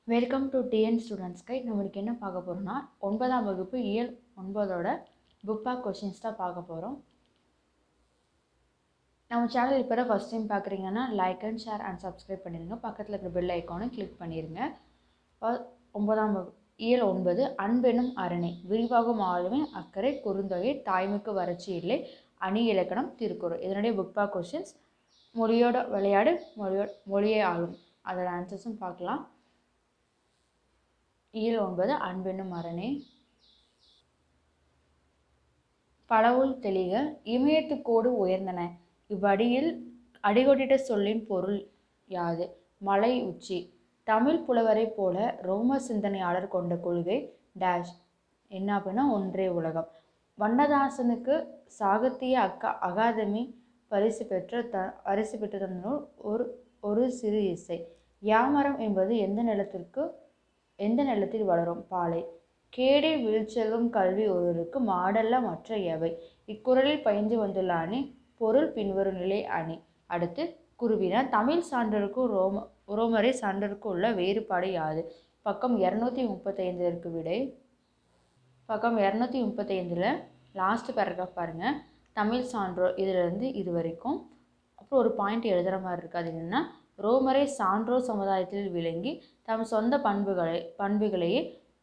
welcome to TN students guide நம்மளுக்கு என்ன பார்க்க போகிறோம்னா ஒன்பதாம் வகுப்பு இயல் ஒன்பதோட புக் பேக் கொஷின்ஸ் தான் பார்க்க போகிறோம் நம்ம சேனல் இப்போ தான் ஃபஸ்ட் டைம் பார்க்குறீங்கன்னா like and share and subscribe பண்ணிடுங்க பக்கத்தில் இருக்கிற பெல் ஐக்கானை கிளிக் பண்ணிடுங்க ஃப- ஒன்பதாம் வகு இயல் ஒன்பது அன்பெனும் அரணை விரிவாகும் ஆளுமை அக்கறை குறுந்தொகை தாய்மைக்கு வறட்சி இல்லை அணி இலக்கணம் திருக்குறள் இதனுடைய புக் பேக் கொஷின்ஸ் மொழியோட விளையாடு மொழியோ மொழியை ஆளும் அதோட ஆன்சர்ஸும் பார்க்கலாம் இயல் ஒன்பது அன்பெனும் அரணே பலவுள் தெளிக இமயத்துக்கோடு உயர்ந்தன இவ்வடியில் அடிகொடிட்ட சொல்லின் பொருள் யாது மலை உச்சி தமிழ் புலவரைப் போல ரோம சிந்தனையாளர் கொண்ட கொள்கை டேஷ் என்ன அப்படின்னா ஒன்றே உலகம் வண்ணதாசனுக்கு சாகித்ய அக்கா அகாதமி பரிசு பெற்ற த பரிசு பெற்ற தந்த நூல் ஒரு ஒரு சிறு இசை யாமரம் என்பது எந்த நிலத்திற்கு எந்த நிலத்தில் வளரும் பாலை கேடே விழுச்செல்வம் கல்வி ஒருவருக்கு மாடல்ல மற்ற எவை இக்குறளில் பயின்று வந்துள்ள அணி பொருள் பின்வரும் நிலை அணி அடுத்து குருவினா தமிழ் சான்றருக்கும் ரோம ரோமரை சான்றருக்கும் உள்ள வேறுபாடு யாது பக்கம் இரநூத்தி முப்பத்தைந்து இருக்கு விடை பக்கம் இரநூத்தி முப்பத்தைந்தில் லாஸ்ட் பேராகிராஃப் பாருங்கள் தமிழ் சான்றோர் இதிலிருந்து இது வரைக்கும் அப்புறம் ஒரு பாயிண்ட் எழுதுகிற மாதிரி இருக்குது அது என்னென்னா ரோமரை சான்றோர் சமுதாயத்தில் விளங்கி தம் சொந்த பண்புகளை பண்புகளையே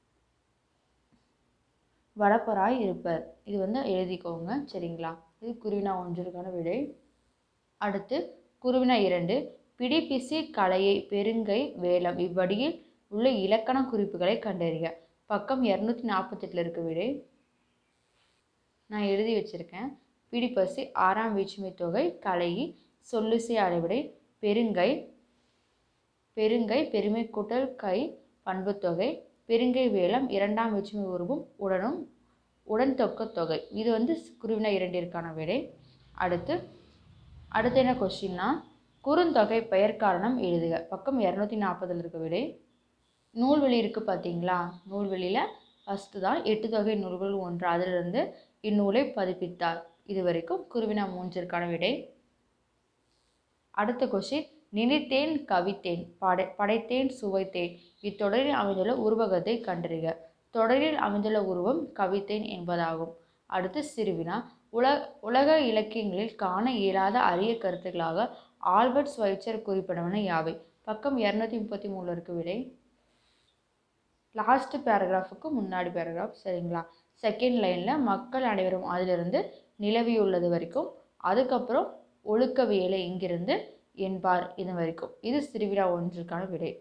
வளப்பராய் இருப்பர் இது வந்து எழுதிக்கோங்க சரிங்களா இது குருவினா ஒன்றிற்கான விடை அடுத்து குருவினா இரண்டு பிடிப்பிசி கலையை பெருங்கை வேலம் இவ்வடியில் உள்ள இலக்கண குறிப்புகளை கண்டறிக பக்கம் இரநூத்தி நாற்பத்தெட்டில் இருக்க விடை நான் எழுதி வச்சுருக்கேன் பிடிப்பசி ஆறாம் வேற்றுமை தொகை கலையி சொல்லிசை அளவிடை பெருங்கை பெருங்கை பெருமை கூட்டல் கை பண்புத்தொகை பெருங்கை வேலம் இரண்டாம் வேற்றுமை உருவும் உடனும் உடன் தொக்க தொகை இது வந்து குருவினா இரண்டிற்கான விடை அடுத்து அடுத்து என்ன கொஸ்டின்னா குறுந்தொகை பெயர் காரணம் எழுதுக பக்கம் இரநூத்தி நாற்பதில் இருக்க விடை நூல்வெளி இருக்குது பார்த்தீங்களா நூல்வெளியில் ஃபஸ்ட்டு தான் எட்டு தொகை நூல்கள் ஒன்று அதிலிருந்து இந்நூலை பதிப்பித்தார் இது வரைக்கும் குருவினா மூன்றிற்கான விடை அடுத்த கொஷின் நினைத்தேன் கவித்தேன் படை படைத்தேன் சுவைத்தேன் இத்தொடரில் அமைந்துள்ள உருவகத்தை கண்டறிக தொடரில் அமைந்துள்ள உருவம் கவித்தேன் என்பதாகும் அடுத்து சிறுவினா உல உலக இலக்கியங்களில் காண இயலாத அரிய கருத்துக்களாக ஆல்பர்ட் ஸ்வைச்சர் குறிப்பிடவன யாவை பக்கம் இரநூத்தி முப்பத்தி மூணு இருக்கு விடை லாஸ்ட் பேராகிராஃபுக்கு முன்னாடி பேராகிராஃப் சரிங்களா செகண்ட் லைனில் மக்கள் அனைவரும் அதிலிருந்து நிலவியுள்ளது வரைக்கும் அதுக்கப்புறம் ஒழுக்கவியலை இங்கிருந்து என்பார் இது வரைக்கும் இது சிறுவிழா ஒன்றுக்கான விடை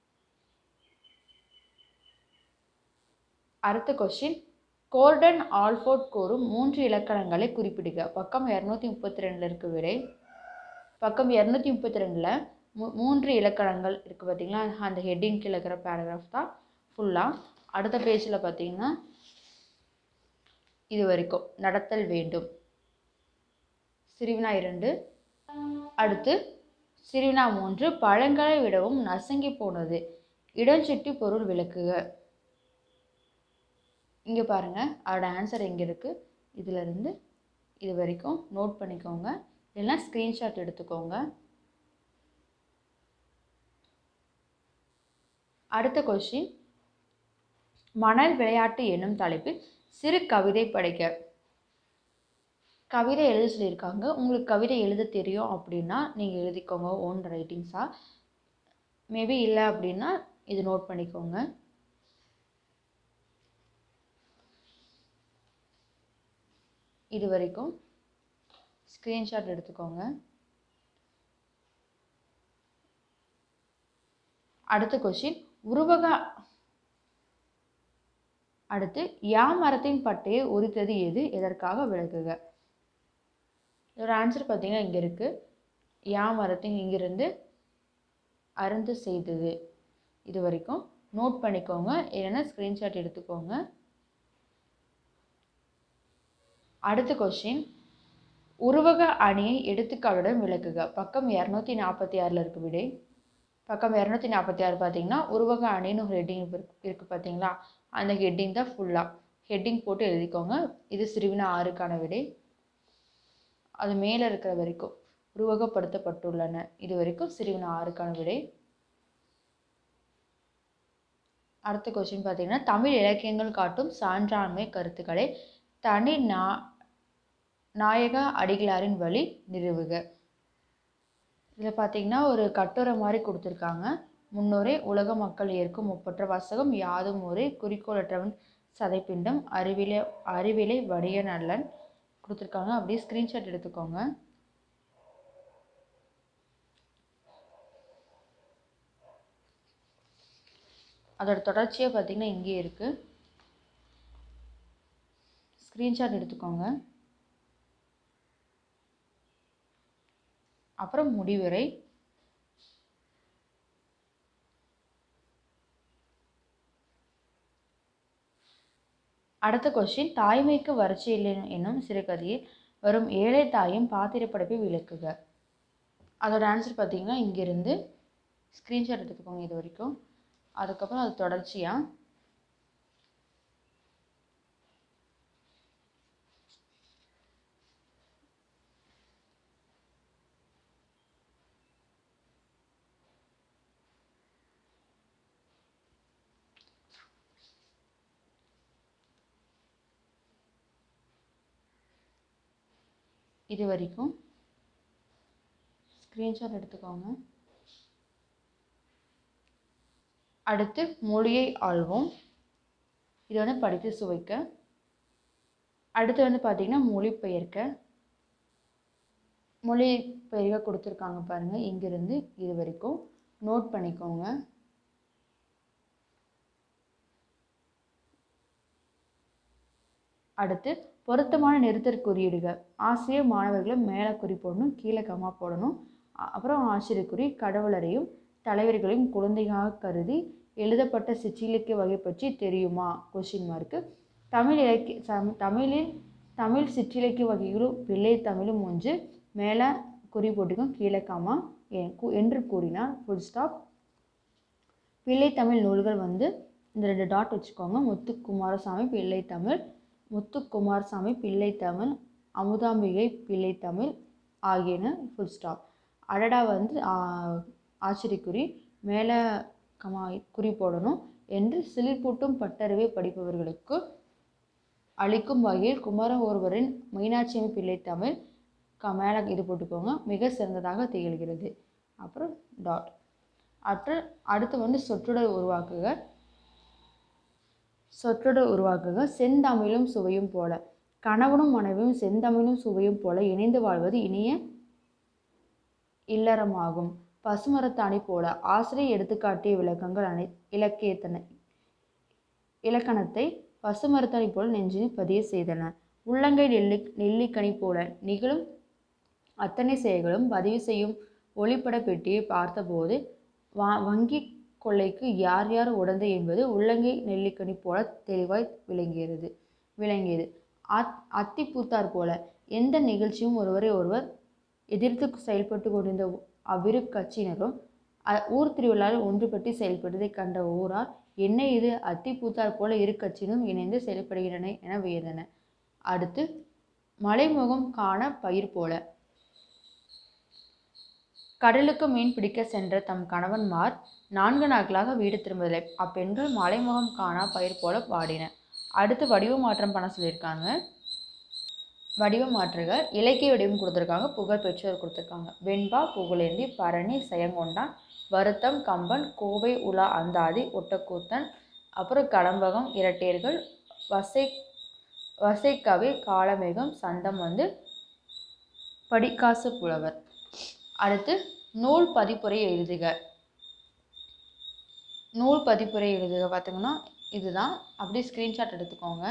அடுத்த கொஸ்டின் கோர்டன் ஆல்ஃபோர்ட் கூறும் மூன்று இலக்கணங்களை குறிப்பிடுக பக்கம் இரநூத்தி முப்பத்தி ரெண்டில் இருக்கு விடை பக்கம் இரநூத்தி முப்பத்தி ரெண்டில் மூ மூன்று இலக்கணங்கள் இருக்குது பார்த்தீங்களா அந்த ஹெட்டிங் கீழே இருக்கிற பேராகிராஃப் தான் ஃபுல்லாக அடுத்த பேஜில் பார்த்தீங்கன்னா இது வரைக்கும் நடத்தல் வேண்டும் சிறுவினா இரண்டு அடுத்து சிறுவினா மூன்று பழங்களை விடவும் நசுங்கி போனது இடஞ்சுட்டி பொருள் விளக்குக இங்கே பாருங்கள் அதோட ஆன்சர் எங்கே இருக்குது இதிலிருந்து இது வரைக்கும் நோட் பண்ணிக்கோங்க இல்லைன்னா ஸ்க்ரீன்ஷாட் எடுத்துக்கோங்க அடுத்த கொஸ்டின் மணல் விளையாட்டு என்னும் தலைப்பில் சிறு கவிதை படைக்க கவிதை எழுத சொல்லியிருக்காங்க உங்களுக்கு கவிதை எழுத தெரியும் அப்படின்னா நீங்கள் எழுதிக்கோங்க ஓன் ரைட்டிங்ஸாக மேபி இல்லை அப்படின்னா இது நோட் பண்ணிக்கோங்க இது வரைக்கும் ஸ்க்ரீன்ஷாட் எடுத்துக்கோங்க அடுத்த கொஸ்டின் உருவக அடுத்து யா மரத்தின் பட்டையை உரித்தது எது எதற்காக விளக்குக இதோட ஆன்சர் பார்த்தீங்கன்னா இங்கே இருக்குது யா மரத்தின் இங்கிருந்து அருந்து செய்தது இது வரைக்கும் நோட் பண்ணிக்கோங்க இல்லைன்னா ஸ்க்ரீன்ஷாட் எடுத்துக்கோங்க அடுத்த கொஸ்டின் உருவக அணியை எடுத்துக்காட்டுடன் விளக்குக பக்கம் இரநூத்தி நாற்பத்தி ஆறில் இருக்கு விடை பக்கம் இரநூத்தி நாற்பத்தி ஆறு பார்த்தீங்கன்னா உருவக அணின்னு ஒரு ஹெட்டிங் இருக்குது பார்த்தீங்களா அந்த ஹெட்டிங் தான் ஃபுல்லாக ஹெட்டிங் போட்டு எழுதிக்கோங்க இது சிறுவினா ஆறுக்கான விடை அது மேலே இருக்கிற வரைக்கும் உருவகப்படுத்தப்பட்டுள்ளன இது வரைக்கும் சிறுவினா ஆறுக்கான விடை அடுத்த கொஸ்டின் பார்த்தீங்கன்னா தமிழ் இலக்கியங்கள் காட்டும் சான்றாண்மை கருத்துக்களை தனி நா நாயக அடிகளாரின் வழி நிறுவுக இதில் பார்த்தீங்கன்னா ஒரு கட்டுரை மாதிரி கொடுத்துருக்காங்க முன்னோரே உலக மக்கள் ஏற்கும் ஒப்பற்ற வாசகம் யாதும் ஒரே குறிக்கோளற்றவன் சதைப்பிண்டம் அறிவிலே அறிவிலை வடிய நல்லன் கொடுத்துருக்காங்க அப்படியே ஸ்க்ரீன்ஷாட் எடுத்துக்கோங்க அதோட தொடர்ச்சியாக பார்த்தீங்கன்னா இங்கேயே இருக்குது ஸ்க்ரீன்ஷாட் எடுத்துக்கோங்க அப்புறம் முடிவுரை அடுத்த கொஸ்டின் தாய்மைக்கு வறட்சியில்லை என்னும் சிறுகதையில் வரும் ஏழை தாயும் பாத்திரப்படைப்பை விளக்குக அதோட ஆன்சர் பார்த்தீங்கன்னா இங்கிருந்து ஸ்க்ரீன்ஷாட் எடுத்துக்கோங்க இது வரைக்கும் அதுக்கப்புறம் அது தொடர்ச்சியாக இது வரைக்கும் ஸ்க்ரீன்ஷாட் எடுத்துக்கோங்க அடுத்து மொழியை ஆள்வோம் இது வந்து படித்து சுவைக்க அடுத்து வந்து பார்த்திங்கன்னா மொழிபெயர்க்க மொழிபெயர்க்க கொடுத்துருக்காங்க பாருங்கள் இங்கிருந்து இது வரைக்கும் நோட் பண்ணிக்கோங்க அடுத்து பொருத்தமான நிறுத்தற் குறியீடுகள் ஆசிரியர் மாணவர்களும் மேலே குறி போடணும் கீழே கமா போடணும் அ- அப்புறம் ஆசிரியர் குறி கடவுளரையும் தலைவர்களையும் குழந்தையாக கருதி எழுதப்பட்ட சிற்றிலக்கிய வகை பற்றி தெரியுமா கொஷின் மார்க்கு தமிழ் இலக்கிய சம்- தமிழில் தமிழ் சிற்றிலக்கிய வகைகளும் பிள்ளை தமிழும் ஒன்று மேலே குறி போட்டுக்கும் கீழே கமா எ- கு- என்று கூறினார் ஃபுல் ஸ்டாப் பிள்ளை தமிழ் நூல்கள் வந்து இந்த ரெண்டு டாட் வச்சுக்கோங்க முத்துக்குமாரசாமி பிள்ளை தமிழ் முத்துக்குமாரசாமி பிள்ளை தமிழ் அமுதாம்பிகை பிள்ளை தமிழ் ஆகியன ஃபுல் ஸ்டாப் அடடா வந்து ஆ- ஆச்சரியக்குறி மேலே கமா குறி போடணும் என்று சிலிர்ப்பூட்டும் பட்டறிவை படிப்பவர்களுக்கு அளிக்கும் வகையில் குமரன் ஒருவரின் மீனாட்சியம்மி பிள்ளை தமிழ் க மேலே இது போட்டுக்கோங்க மிக சிறந்ததாக திகழ்கிறது அப்புறம் டாட் அற்று அடுத்து வந்து சொற்றொடர் உருவாக்குக சொற்றொடர் உருவாக்குக செந்தமிழும் சுவையும் போல கணவனும் மனைவியும் செந்தமிழும் சுவையும் போல இணைந்து வாழ்வது இனிய இல்லறமாகும் பசுமரத்தாணி போல ஆசிரியர் எடுத்துக்காட்டிய விளக்கங்கள் அனை இலக்கியத்தனை இலக்கணத்தை பசுமரத்தாணி போல நெஞ்சினில் பதிய செய்தன உள்ளங்கை நெல்லி நெல்லிக்கனி போல நிகழும் அத்தனை செயல்களும் பதிவு செய்யும் ஒளிப்பட பெட்டியை பார்த்தபோது வா வங்கி கொள்ளைக்கு யார் யார் உடந்தை என்பது உள்ளங்கை நெல்லிக்கனி போல தெளிவாய் விளங்கியது விளங்கியது அத் அத்திப்பூத்தார் போல எந்த நிகழ்ச்சியும் ஒருவரை ஒருவர் எதிர்த்து செயல்பட்டு கொண்டிருந்த அவ்விரு கட்சியினரும் அ- ஊர் திருவிழாவில் ஒன்றுபட்டு செயல்பட்டதை கண்ட ஊரார் என்ன இது அத்திப்பூத்தார் போல இரு கட்சியினரும் இணைந்து செயல்படுகின்றன என வியந்தன அடுத்து மலைமுகம் காண பயிர் போல கடலுக்கு மீன் பிடிக்க சென்ற தம் கணவன்மார் நான்கு நாட்களாக வீடு திரும்பவில்லை அப்பெண்கள் மலைமுகம் காணா பயிர் போல பாடின அடுத்து வடிவ மாற்றம் பண்ண சொல்லியிருக்காங்க வடிவ மாற்றுக இலக்கிய வடிவம் கொடுத்துருக்காங்க புகழ் பெற்றோர் கொடுத்துருக்காங்க வெண்பா புகழேந்தி பரணி செயங்கொண்டான் வருத்தம் கம்பன் கோவை உலா அந்தாதி ஒட்டக்கூத்தன் அப்புறம் கடம்பகம் இரட்டையர்கள் வசை வசைக்கவி காளமேகம் சந்தம் வந்து படிக்காசு புலவர் அடுத்து நூல் பதிப்புரை எழுதுக நூல் பதிப்புரை எழுதுக பார்த்தீங்கன்னா இதுதான் அப்படியே ஸ்க்ரீன்ஷாட் எடுத்துக்கோங்க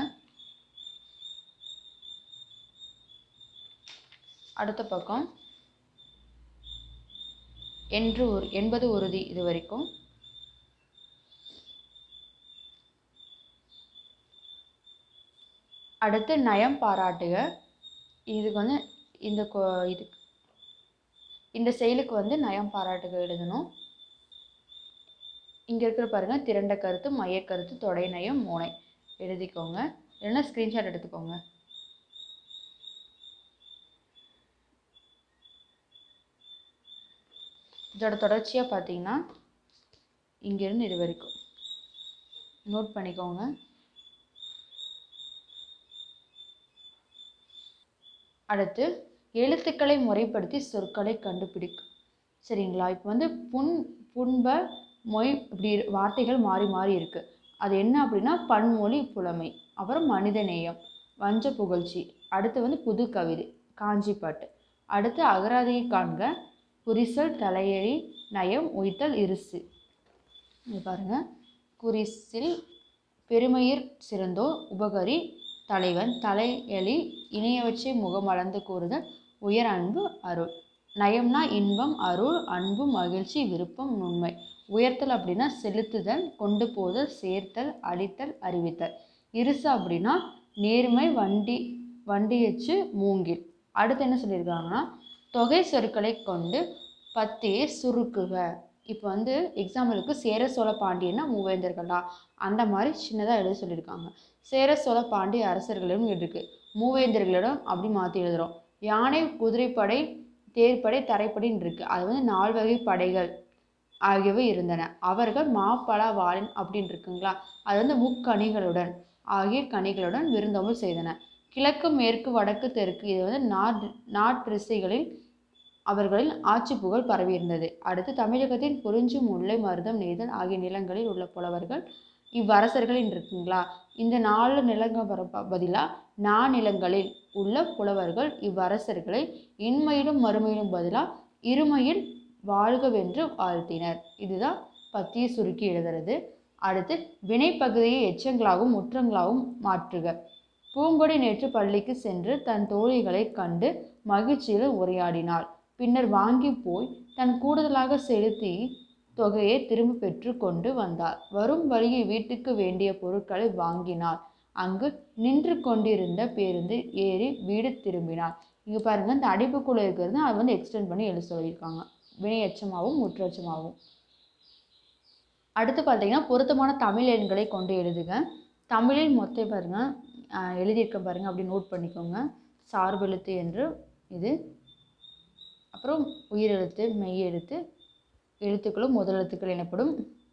அடுத்த பக்கம் என்று ஒரு என்பது உறுதி இது வரைக்கும் அடுத்து நயம் பாராட்டுக இதுக்கு வந்து இந்த கொ- இது இந்த செயலுக்கு வந்து நயம் பாராட்டுக எழுதணும் இங்கே இருக்கிற பாருங்க திரண்ட கருத்து மையக்கருத்து தொடை நயம் மூனை எழுதிக்கோங்க இல்லைன்னா ஸ்க்ரீன்ஷாட் எடுத்துக்கோங்க இதோட தொடர்ச்சியாக பார்த்தீங்கன்னா இங்கேருந்து இது வரைக்கும் நோட் பண்ணிக்கோங்க அடுத்து எழுத்துக்களை முறைப்படுத்தி சொற்களை கண்டுபிடிக்கும் சரிங்களா இப்போ வந்து புண் புண்ப மொய் இப்படி வார்த்தைகள் மாறி மாறி இருக்கு அது என்ன அப்படின்னா பன்மொழி புலமை அப்புறம் மனிதநேயம் வஞ்ச புகழ்ச்சி அடுத்து வந்து புது கவிதை காஞ்சிப்பாட்டு அடுத்து அகராதியை காண்க குறிசல் தலையெழி நயம் உய்த்தல் இருசு இது பாருங்க குறிசில் பெருமையிற் சிறந்தோர் உபகரி தலைவன் தலையெளி இணையவற்றை முகம் அளந்து கூறுதல் உயர் அன்பு அருள் நயம்னா இன்பம் அருள் அன்பு மகிழ்ச்சி விருப்பம் நுண்மை உயர்த்தல் அப்படின்னா செலுத்துதல் கொண்டு போதல் சேர்த்தல் அளித்தல் அறிவித்தல் இருசு அப்படின்னா நேர்மை வண்டி வண்டியச்சு மூங்கில் அடுத்து என்ன சொல்லியிருக்காங்கன்னா தொகை சொற்களை கொண்டு பத்தியை சுருக்குக இப்போ வந்து எக்ஸாம்பிளுக்கு சேர சோழ பாண்டியன்னா மூவேந்தர்களா அந்த மாதிரி சின்னதாக எழுத சொல்லியிருக்காங்க சேர சோழ பாண்டிய அரசர்களிடம் இருக்கு மூவேந்தர்களிடம் அப்படி மாற்றி எழுதுகிறோம் யானை குதிரைப்படை தேர்ப்படை தரைப்படைன்னு இருக்கு அது வந்து நால் வகை படைகள் ஆகியவை இருந்தன அவர்கள் மாப்பழா வாளின் அப்படின்னு இருக்குங்களா அது வந்து முக்கணிகளுடன் ஆகிய கனிகளுடன் விருந்தோம்பல் செய்தன கிழக்கு மேற்கு வடக்கு தெற்கு இது வந்து நாட் நாட்டிசைகளில் அவர்களின் ஆட்சி புகழ் பரவியிருந்தது அடுத்து தமிழகத்தின் குறிஞ்சி முல்லை மருதம் நெய்தல் ஆகிய நிலங்களில் உள்ள புலவர்கள் இவ்வரசர்களின் இருக்குங்களா இந்த நாலு நிலங்கள் பதிலாக நாநிலங்களில் உள்ள புலவர்கள் இவ்வரசர்களை இன்மையிலும் மறுமையிலும் பதிலாக இருமையில் வாழ்கவென்று வாழ்த்தினர் இதுதான் பத்தியை சுருக்கி எழுதுறது அடுத்து வினைப்பகுதியை எச்சங்களாகவும் முற்றங்களாகவும் மாற்றுக பூங்கொடி நேற்று பள்ளிக்கு சென்று தன் தோழிகளைக் கண்டு மகிழ்ச்சியில் உரையாடினாள் பின்னர் வாங்கி போய் தன் கூடுதலாக செலுத்தி தொகையை திரும்ப பெற்று கொண்டு வந்தார் வரும் வழியில் வீட்டுக்கு வேண்டிய பொருட்களை வாங்கினார் அங்கு நின்று கொண்டிருந்த பேருந்து ஏறி வீடு திரும்பினார் இங்க பாருங்க இந்த அடைப்புக்குள்ள இருக்கிறது அது வந்து எக்ஸ்டெண்ட் பண்ணி எழுத சொல்லியிருக்காங்க வினையச்சமாகவும் முற்றச்சமாகவும் அடுத்து பார்த்தீங்கன்னா பொருத்தமான தமிழ் எண்களை கொண்டு எழுதுக தமிழில் மொத்தம் பாருங்க ஆஹ் எழுதியிருக்க பாருங்க அப்படி நோட் பண்ணிக்கோங்க சார்பெழுத்து என்று இது அப்புறம் உயிரெழுத்து மெய் எழுத்து எழுத்துக்களும் முதலெழுத்துக்கள் எனப்படும்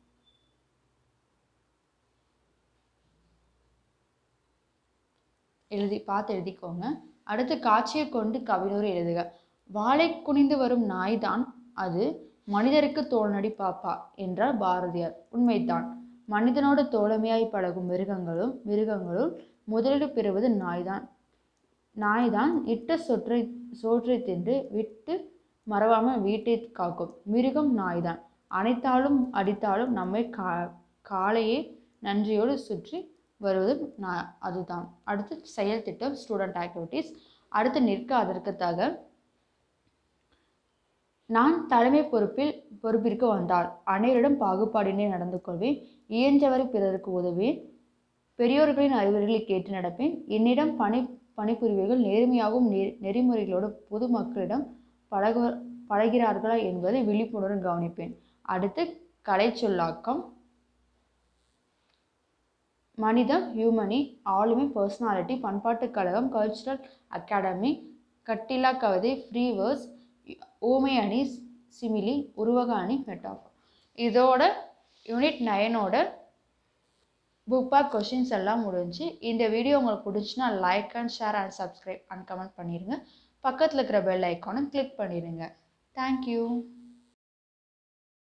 எழுதி பார்த்து எழுதிக்கோங்க அடுத்து காட்சியை கொண்டு கவினூர் எழுதுக வாளை குனிந்து வரும் நாய்தான் அது மனிதருக்கு தோழனடி பாப்பா என்றார் பாரதியார் உண்மைதான் மனிதனோடு தோழமையாய் பழகும் மிருகங்களும் மிருகங்களுள் முதலீடு பெறுவது நாய்தான் நாய்தான் இட்ட சொற்றை சோற்றை தின்று விட்டு மறவாமல் வீட்டை காக்கும் மிருகம் நாய்தான் அனைத்தாலும் அடித்தாலும் நம்மை கா காலையே நன்றியோடு சுற்றி வருவதும் நான் அதுதான் அடுத்து செயல் திட்டம் ஸ்டூடெண்ட் ஆக்டிவிட்டீஸ் அடுத்து நிற்க அதற்கு தக நான் தலைமை பொறுப்பில் பொறுப்பிற்கு வந்தால் அனைவரிடம் பாகுபாடினை நடந்து கொள்வேன் இயன்றவரை பிறருக்கு உதவேன் பெரியோர்களின் அறிவுரைகளை கேட்டு நடப்பேன் என்னிடம் பணி பணிபுரிவர்கள் நேர்மையாகவும் நெ நெறிமுறைகளோடு பொதுமக்களிடம் பழகு பழகிறார்களா என்பதை விழிப்புணர்வு கவனிப்பேன் அடுத்து கலை சொல்லாக்கம் மனிதம் ஹியூமனி ஆளுமை பர்சனாலிட்டி பண்பாட்டுக் கழகம் கல்ச்சுரல் அகாடமி கட்டிலா கவிதை ஃப்ரீ வேர்ஸ் ஊமை அணி சிமிலி உருவக அணி மெட்டாஃபர் இதோட யூனிட் நைனோட புக் பேக் கொஷின்ஸ் எல்லாம் முடிஞ்சு இந்த வீடியோ உங்களுக்கு பிடிச்சுன்னா like and share and subscribe and comment பண்ணிடுங்க பக்கத்தில் இருக்கிற பெல் ஐக்கானை கிளிக் பண்ணிடுங்க தேங்க்யூ